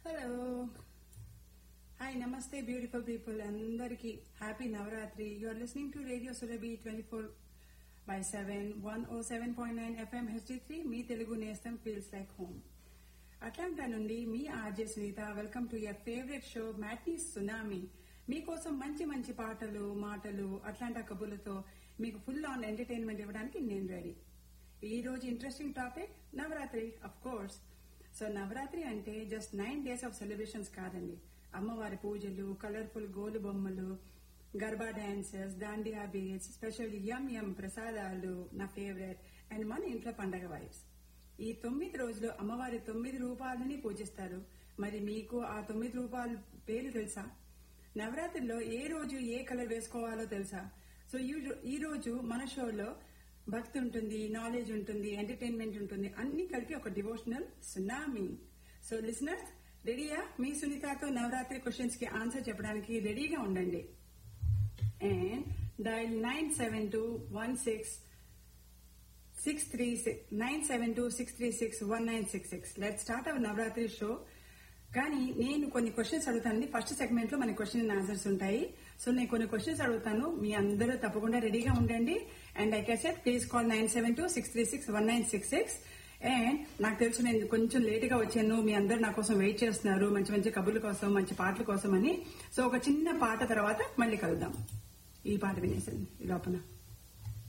hello hi నమస్తే beautiful people అందరికి happy Navaratri you are listening to radio Surabhi twenty four by seven one O seven point nine FM HD three మీ తెలుగు నేస్తం feels like home Atlanta నుండి మీ RJ Sunitha welcome to your favourite show matinee tsunami మీకోసం మంచి మంచి పాటలు మాటలు అట్లాంటా కబుర్లతో మీకు ఫుల్ ఆన్ ఎంటర్టైన్మెంట్ ఇవ్వడానికి నేను రెడీ ఈ రోజు interesting topic Navaratri of course so Navaratri అంటే just nine days of celebrations కాదండి అమ్మవారి పూజలు కలర్ఫుల్ గోలు బొమ్మలు garba dances dandiya beats special yum yum ప్రసాదాలు నా ఫేవరెట్ అండ్ మన ఇంట్లో పండగ వైబ్స్ ఈ తొమ్మిది రోజులు అమ్మవారి తొమ్మిది రూపాలని పూజిస్తారు మరి మీకు ఆ తొమ్మిది రూపాయల పేరు తెలుసా నవరాత్రిలో ఏ రోజు ఏ కలర్ వేసుకోవాలో తెలుసా సో ఈ- ఈ రోజు మన షోలో భక్తి ఉంటుంది నాలెడ్జ్ ఉంటుంది ఎంటర్టైన్మెంట్ ఉంటుంది అన్ని కలిపి ఒక డివోషనల్ సునామీ సో లిసనర్స్ రెడీయా మీ సునీతతో నవరాత్రి క్వశ్చన్స్ కి ఆన్సర్ చెప్పడానికి రెడీగా ఉండండి and dial nine seven two one six six three six nine seven two six three six one nine six six let start our Navaratri show కానీ నేను కొన్ని క్వశ్చన్స్ అడుగుతానండి ఫస్ట్ సెగ్మెంట్ లో మన క్వశ్చన్ అండ్ ఆన్సర్స్ ఉంటాయి సో నేను కొన్ని క్వశ్చన్స్ అడుగుతాను మీ అందరూ తప్పకుండా రెడీగా ఉండండి అండ్ ఐ కెసెట్ please call nine seven two six three six one nine six six and నాకు తెలుసు నేను కొంచెం లేట్ గా వచ్చాను మీ అందరు నా కోసం వెయిట్ చేస్తున్నారు మంచి మంచి కబుర్ల కోసం మంచి పాటల కోసం అని సో ఒక చిన్న పాట తర్వాత మళ్ళీ కలుద్దాం ఈ పాట వినేసాను ఈ లోపల